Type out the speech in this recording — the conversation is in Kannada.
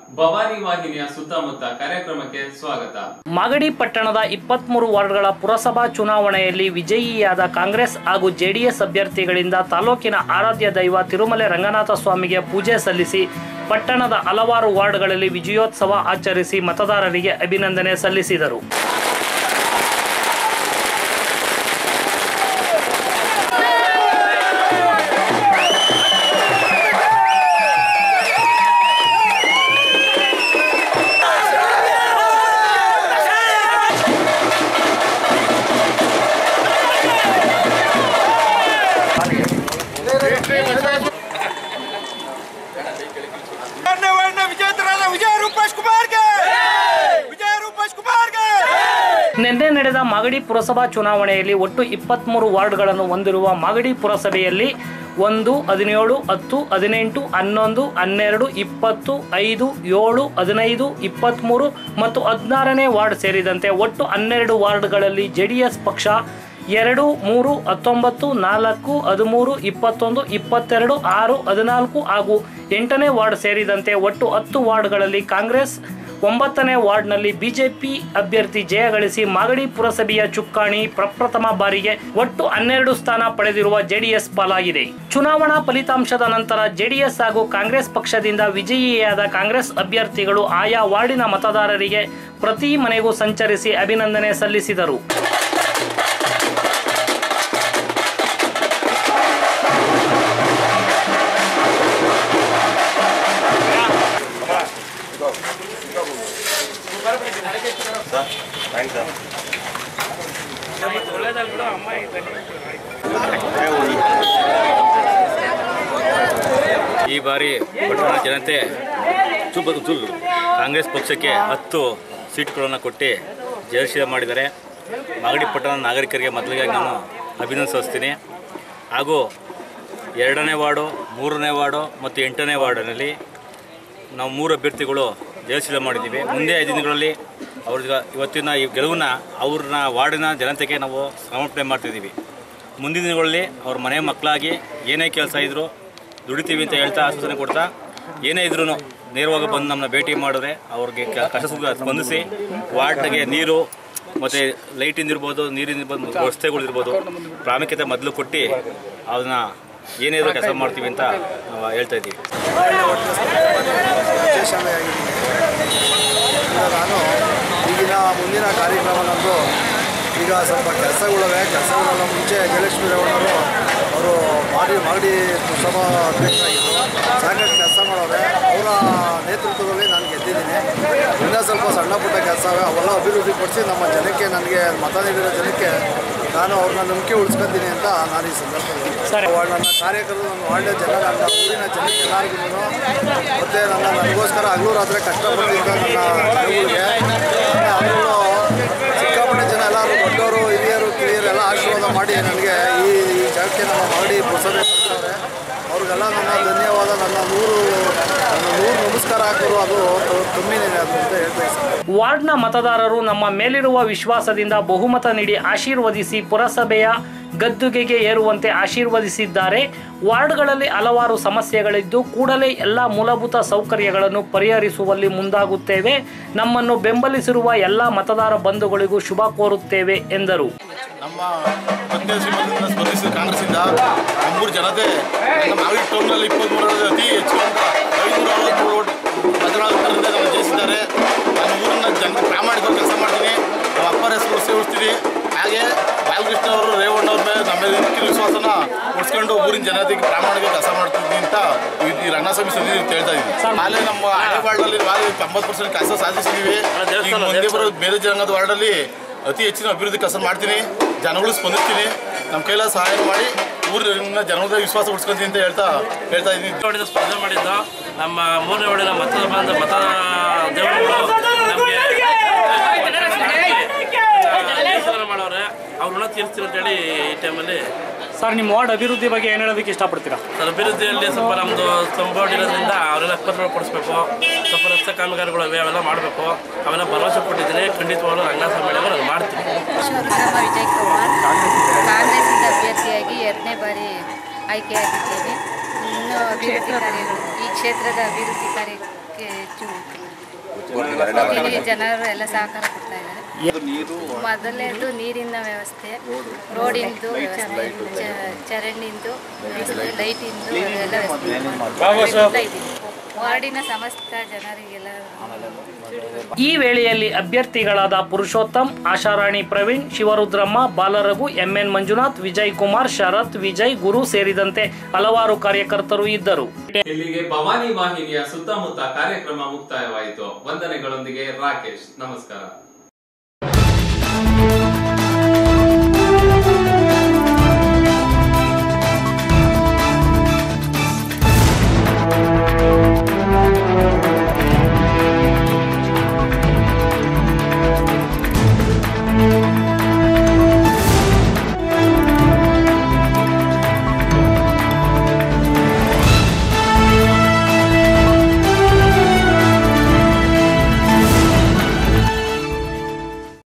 ಭವಾನಿ ವಾಹಿನಿಯ ಸುತ್ತಮುತ್ತ ಕಾರ್ಯಕ್ರಮಕ್ಕೆ ಸ್ವಾಗತ ಮಾಗಡಿ ಪಟ್ಟಣದ ಇಪ್ಪತ್ಮೂರು ವಾರ್ಡ್ಗಳ ಪುರಸಭಾ ಚುನಾವಣೆಯಲ್ಲಿ ವಿಜಯಿಯಾದ ಕಾಂಗ್ರೆಸ್ ಹಾಗೂ ಜೆಡಿಎಸ್ ಅಭ್ಯರ್ಥಿಗಳಿಂದ ತಾಲೂಕಿನ ಆರಾಧ್ಯ ದೈವ ತಿರುಮಲೆ ರಂಗನಾಥ ಸ್ವಾಮಿಗೆ ಪೂಜೆ ಸಲ್ಲಿಸಿ ಪಟ್ಟಣದ ಹಲವಾರು ವಾರ್ಡ್ಗಳಲ್ಲಿ ವಿಜಯೋತ್ಸವ ಆಚರಿಸಿ ಮತದಾರರಿಗೆ ಅಭಿನಂದನೆ ಸಲ್ಲಿಸಿದರು ವರ್ಣ ವರ್ಣ ವಿಜೇತರಾದ ವಿಜಯ ರೂಪೇಶ್ ಕುಮಾರ್ಗೆ ವಿಜಯ ರೂಪೇಶ್ ಕುಮಾರ್ಗೆ ನಿನ್ನೆ ನಡೆದ ಮಾಗಡಿ ಪುರಸಭಾ ಚುನಾವಣೆಯಲ್ಲಿ ಒಟ್ಟು ಇಪ್ಪತ್ತ್ಮೂರು ವಾರ್ಡ್ಗಳನ್ನು ಹೊಂದಿರುವ ಮಾಗಡಿ ಪುರಸಭೆಯಲ್ಲಿ ಒಂದು ಹದಿನೇಳು ಹತ್ತು ಹದಿನೆಂಟು ಹನ್ನೊಂದು ಹನ್ನೆರಡು ಇಪ್ಪತ್ತು ಐದು ಏಳು ಹದಿನೈದು ಇಪ್ಪತ್ತ್ಮೂರು ಮತ್ತು ಹದಿನಾರನೇ ವಾರ್ಡ್ ಸೇರಿದಂತೆ ಒಟ್ಟು ಹನ್ನೆರಡು ವಾರ್ಡ್ಗಳಲ್ಲಿ ಜೆಡಿಎಸ್ ಪಕ್ಷ ಎರಡು ಮೂರು ಹತ್ತೊಂಬತ್ತು ನಾಲ್ಕು ಹದಿಮೂರು ಇಪ್ಪತ್ತೊಂದು ಇಪ್ಪತ್ತೆರಡು ಆರು ಹದಿನಾಲ್ಕು ಹಾಗೂ ಎಂಟನೇ ವಾರ್ಡ್ ಸೇರಿದಂತೆ ಒಟ್ಟು ಹತ್ತು ವಾರ್ಡ್ಗಳಲ್ಲಿ ಕಾಂಗ್ರೆಸ್ ಒಂಬತ್ತನೇ ವಾರ್ಡ್ನಲ್ಲಿ ಬಿಜೆಪಿ ಅಭ್ಯರ್ಥಿ ಜಯ ಗಳಿಸಿ ಮಾಗಡಿ ಪುರಸಭೆಯ ಚುಕ್ಕಾಣಿ ಪ್ರಪ್ರಥಮ ಬಾರಿಗೆ ಒಟ್ಟು ಹನ್ನೆರಡು ಸ್ಥಾನ ಪಡೆದಿರುವ ಜೆಡಿಎಸ್ ಪಾಲಾಗಿದೆ ಚುನಾವಣಾ ಫಲಿತಾಂಶದ ನಂತರ ಜೆಡಿಎಸ್ ಹಾಗೂ ಕಾಂಗ್ರೆಸ್ ಪಕ್ಷದಿಂದ ವಿಜಯಿಯಾದ ಕಾಂಗ್ರೆಸ್ ಅಭ್ಯರ್ಥಿಗಳು ಆಯಾ ವಾರ್ಡಿನ ಮತದಾರರಿಗೆ ಪ್ರತಿ ಮನೆಗೂ ಸಂಚರಿಸಿ ಅಭಿನಂದನೆ ಸಲ್ಲಿಸಿದರು ಈ ಬಾರಿ ಪಟ್ಟಣ ಜನತೆ ಚುಬ್ಬ ಚುಲ್ ಕಾಂಗ್ರೆಸ್ ಪಕ್ಷಕ್ಕೆ ಹತ್ತು ಸೀಟ್ಗಳನ್ನು ಕೊಟ್ಟು ಜಯಶೀಲ ಮಾಡಿದ್ದಾರೆ ಮಾಗಡಿ ಪಟ್ಟಣ ನಾಗರಿಕರಿಗೆ ಮೊದಲಿಗೆ ನಾನು ಅಭಿನಂದಿಸ್ತೀನಿ ಹಾಗೂ ಎರಡನೇ ವಾರ್ಡು ಮೂರನೇ ವಾರ್ಡು ಮತ್ತು ಎಂಟನೇ ವಾರ್ಡಿನಲ್ಲಿ ನಾವು ಮೂರು ಅಭ್ಯರ್ಥಿಗಳು ಜಯಶೀಲ ಮಾಡಿದ್ದೀವಿ ಮುಂದೆ ಐದು ದಿನಗಳಲ್ಲಿ ಅವ್ರ ಇವತ್ತಿನ ಈ ಗೆಲುವನ್ನ ಅವ್ರನ್ನ ವಾರ್ಡಿನ ಜನತೆಗೆ ನಾವು ಸಮರ್ಪಣೆ ಮಾಡ್ತಿದ್ದೀವಿ ಮುಂದಿನ ದಿನಗಳಲ್ಲಿ ಅವ್ರ ಮನೆ ಮಕ್ಕಳಾಗಿ ಏನೇ ಕೆಲಸ ಇದ್ದರೂ ದುಡಿತೀವಿ ಅಂತ ಹೇಳ್ತಾ ಆಶ್ವಾಸನೆ ಕೊಡ್ತಾ ಏನೇ ಇದ್ರೂ ನೇರವಾಗಿ ಬಂದು ನಮ್ಮನ್ನ ಭೇಟಿ ಮಾಡಿದ್ರೆ ಅವ್ರಿಗೆ ಕ- ಕಷ್ಟ ಸುಖ ಸ್ಪಂದಿಸಿ ವಾರ್ಡ್ಗೆ ನೀರು ಮತ್ತು ಲೈಟಿಂದ ಇರ್ಬೋದು ನೀರಿನ ಇರ್ಬೋದು ರಸ್ತೆಗಳಿರ್ಬೋದು ಪ್ರಾಮುಖ್ಯತೆ ಮೊದಲು ಕೊಟ್ಟು ಅದನ್ನ ಏನೇ ಇದ್ರೂ ಕೆಲಸ ಮಾಡ್ತೀವಿ ಅಂತ ನಾವು ಹೇಳ್ತಾ ಇದ್ದೀವಿ ವಿಶೇಷವಾಗಿದ್ದೀನಿ ಈಗ ನಾನು ಈಗಿನ ಮುಂದಿನ ಕಾರ್ಯಕ್ರಮದಂದು ಈಗ ಸ್ವಲ್ಪ ಕೆಲಸಗಳಿವೆ ಕೆಲಸಗಳೆಲ್ಲ ಮುಂಚೆ ಜಯಲಕ್ಷ್ಮಿ ರೇವಣ್ಣವರು ಅವರು ಮಾಡಿ ಮಾಡಿ ಪುರಸಭಾ ಅಧ್ಯಕ್ಷರಾಗಿದ್ದರು ಸಾಕಷ್ಟು ಕೆಲಸ ಮಾಡೋರೆ ಅವರ ನೇತೃತ್ವದಲ್ಲಿ ನಾನು ಗೆದ್ದಿದ್ದೀನಿ ಇನ್ನೂ ಸ್ವಲ್ಪ ಸಣ್ಣ ಪುಟ್ಟ ಕೆಲಸ ಇವೆ ಅವೆಲ್ಲ ಅಭಿವೃದ್ಧಿಪಡಿಸಿ ನಮ್ಮ ಜನಕ್ಕೆ ನನಗೆ ಮತ ನೀಡಿರೋ ಜನಕ್ಕೆ ನಾನು ಅವ್ರನ್ನ ನಂಬಿಕೆ ಉಳಿಸ್ಕೊತೀನಿ ಅಂತ ನಾನು ಈ ಸಂದರ್ಭದಲ್ಲಿ ಸರಿ. ವಾರ್ಡ್ ನನ್ನ ಕಾರ್ಯಕರ್ತರು ನನ್ನ ವಾರ್ಡ್ ಜನ ನನ್ನ ಊರಿನ ಜನಕ್ಕೆ ಎಲ್ಲರಿಗೂ ಮತ್ತು ನನ್ನ ನನಗೋಸ್ಕರ ಹಗಲು ರಾತ್ರಿ ಕಷ್ಟಪಟ್ಟಿದ್ದ ನನ್ನ ಜನಗಳಿಗೆ ಅದರಲ್ಲೂ ಸಿಕ್ಕಾಪಟ್ಟೆ ಜನ ಎಲ್ಲರೂ ದೊಡ್ಡವರು ಹಿರಿಯರು ಕಿರಿಯರು ಎಲ್ಲ ಆಶೀರ್ವಾದ ಮಾಡಿ ನನಗೆ ಈ ಈ ಜಾಗಕ್ಕೆ ನಮ್ಮ ಮಾಡಿ ಪುರಸಭೆ ಕೊಡ್ತಾರೆ ಅವ್ರಿಗೆಲ್ಲ ನನ್ನ ಧನ್ಯವಾದ ನನ್ನ ನೂರು ನನ್ನ ನೂರು ನಮಸ್ಕಾರ ಹಾಕೋರು ಅದು ಕಮ್ಮಿನೇ ಅದು ಅಂತ ಹೇಳ್ತಾ ಇದ್ದೀನಿ ವಾರ್ಡ್ನ ಮತದಾರರು ನಮ್ಮ ಮೇಲಿರುವ ವಿಶ್ವಾಸದಿಂದ ಬಹುಮತ ನೀಡಿ ಆಶೀರ್ವದಿಸಿ ಪುರಸಭೆಯ ಗದ್ದುಗೆಗೆ ಏರುವಂತೆ ಆಶೀರ್ವದಿಸಿದ್ದಾರೆ ವಾರ್ಡ್ಗಳಲ್ಲಿ ಹಲವಾರು ಸಮಸ್ಯೆಗಳಿದ್ದು ಕೂಡಲೇ ಎಲ್ಲ ಮೂಲಭೂತ ಸೌಕರ್ಯಗಳನ್ನು ಪರಿಹರಿಸುವಲ್ಲಿ ಮುಂದಾಗುತ್ತೇವೆ ನಮ್ಮನ್ನು ಬೆಂಬಲಿಸಿರುವ ಎಲ್ಲ ಮತದಾರ ಬಂಧುಗಳಿಗೂ ಶುಭ ಕೋರುತ್ತೇವೆ ಎಂದರು ನಮ್ಮ ಹದಿನೈದು ಸೀಟನ್ನು ಸ್ಪರ್ಧಿಸಿದ ಕಾಂಗ್ರೆಸ್ಸಿಂದ ನಮ್ಮೂರು ಜನತೆ ನಮ್ಮ ಮಾಗಡಿ ಟೌನ್ನಲ್ಲಿ ಇಪ್ಪತ್ತ್ಮೂರರಲ್ಲಿ ಅತಿ ಹೆಚ್ಚು ಅಂತ ಐನೂರ ಅರವತ್ತ್ಮೂರು ಮತದಾರರಿಂದ ನಾವು ಜಯಿಸಿದ್ದಾರೆ ನಮ್ಮ ಊರಿನ ಜನ ಪ್ರಾಮಾಣಿಕ ಕೆಲಸ ಮಾಡ್ತೀನಿ ನಮ್ಮ ಅಪ್ಪರ ಹೆಸರು ಸೇವಿಸ್ತೀನಿ ಹಾಗೆ ಬಾಲಕೃಷ್ಣ ಅವರು ರೇವಣ್ಣ ಅವ್ರ ಮೇಲೆ ನಮ್ಮ ಮೇಲೆ ಇಕ್ಕಿದ ವಿಶ್ವಾಸನ ಉಳಿಸ್ಕೊಂಡು ಊರಿನ ಜನತೆಗೆ ಪ್ರಾಮಾಣಿಕ ಕೆಲಸ ಮಾಡ್ತಿದ್ದೀನಿ ಅಂತ ಈ- ಈ ರಂಗಸ್ವಾಮಿ ಸದಿ ಹೇಳ್ತಾ ಇದ್ದೀನಿ ಅಲ್ಲೇ ನಮ್ಮ ಹಳೆ ವಾರ್ಡಲ್ಲಿ ನಾವು ತೊಂಬತ್ತು ಪರ್ಸೆಂಟ್ ಕೆಲಸ ಸಾಧಿಸಿದ್ದೀವಿ ಈಗ ಮುಂದೆ ಬರೋ ಬೇರೆ ಜನಾಂಗದ ವಾರ್ಡಲ್ಲಿ ಅತಿ ಹೆಚ್ಚಿನ ಅಭಿವೃದ್ಧಿ ಕೆಲಸ ಮಾಡ್ತೀನಿ ಜನಗಳು ಸ್ಪಂದಿಸ್ತೀನಿ ನಮ್ಮ ಕೈಲ ಸಹಾಯ ಮಾಡಿ ಊರಿನ ಜನಗಳ ವಿಶ್ವಾಸ ಉಳಿಸ್ಕೊಂತೀನಿ ಅಂತ ಹೇಳ್ತಾ ಹೇಳ್ತಾ ಇದ್ದೀನಿ ಹೊಡೆದ ಸ್ಪರ್ಧೆ ಮಾಡಿದ್ದು ನಮ್ಮ ಮೂರನೇ ಹೊಡೆದ ಮತದ ಬಂದ ಮತ ದೇವರುಗಳು ನಮಗೆ ಮಾಡೋರೆ ಅವ್ರ ಋಣ ತೀರ್ಸ್ತೀವಿ ಅಂತೇಳಿ ಈ ಟೈಮಲ್ಲಿ ಸರ್ ನಿಮ್ಮ ವಾರ್ಡ್ ಅಭಿವೃದ್ಧಿ ಬಗ್ಗೆ ಏನು ಹೇಳೋದಕ್ಕೆ ಇಷ್ಟಪಡ್ತೀರಾ ಸರ್ ಅಭಿವೃದ್ಧಿಯಲ್ಲಿ ಸ್ವಲ್ಪ ನಮ್ಮದು ಸಂಬೋರ್ಡ್ ಇರೋದ್ರಿಂದ ಅವರೆಲ್ಲ ಎಪ್ಪತ್ತು ಕೊಡಿಸ್ಬೇಕು ಸ್ವಲ್ಪ ರಸ್ತೆ ಕಾಮಗಾರಿಗಳು ಇವೆ ಅವೆಲ್ಲ ಮಾಡಬೇಕು ಅವೆಲ್ಲ ಭರವಸೆ ಕೊಟ್ಟಿದ್ದೀನಿ ಖಂಡಿತವಾಗ್ಲೂ ರಂಗನಾಥ ಮೇಳಗಳು ನಾನು ಮಾಡ್ತೀನಿ ರುದ್ರಮ್ಮ ವಿಜಯ್ ಕುಮಾರ್ ಕಾಂಗ್ರೆಸ್ಸಿಂದ ಅಭ್ಯರ್ಥಿಯಾಗಿ ಎರಡನೇ ಬಾರಿ ಆಯ್ಕೆಯಾಗಿದ್ದೇನೆ ಇನ್ನೂ ಅಭಿವೃದ್ಧಿ ಕಾರ್ಯಗಳು ಈ ಕ್ಷೇತ್ರದ ಅಭಿವೃದ್ಧಿ ಕಾರ್ಯಕ್ಕೆ ಹೆಚ್ಚು ಇಲ್ಲಿ ಜನರು ಎಲ್ಲ ಸಹಕಾರ ಕೊಡ್ತಾ ಇದ್ದಾರೆ ಮೊದಲೇದು ನೀರಿನ ವ್ಯವಸ್ಥೆ ರೋಡಿಂದು ವ್ಯವಸ್ಥೆ ಚ- ಚರಂಡಿಂದು ವ್ಯವಸ್ಥೆ ಲೈಟಿಂದು ಎಲ್ಲ ವ್ಯವಸ್ಥೆ ಎಲ್ಲ ಇದೆ. ವಾರ್ಡಿನ ಸಮಸ್ತ ಜನರಿಗೆಲ್ಲ ಈ ವೇಳೆಯಲ್ಲಿ ಅಭ್ಯರ್ಥಿಗಳಾದ ಪುರುಷೋತ್ತಮ್ ಆಶಾರಾಣಿ ಪ್ರವೀಣ್ ಶಿವರುದ್ರಮ್ಮ ಬಾಲರಘು ಎಂಎನ್ ಮಂಜುನಾಥ್ ವಿಜಯ್ ಕುಮಾರ್ ಶರತ್ ವಿಜಯ್ ಗುರು ಸೇರಿದಂತೆ ಹಲವಾರು ಕಾರ್ಯಕರ್ತರು ಇದ್ದರು ಇಲ್ಲಿಗೆ ಭವಾನಿ ವಾಹಿನಿಯ ಸುತ್ತಮುತ್ತ ಕಾರ್ಯಕ್ರಮ ಮುಕ್ತಾಯವಾಯಿತು ವಂದನೆಗಳೊಂದಿಗೆ ರಾಕೇಶ್ ನಮಸ್ಕಾರ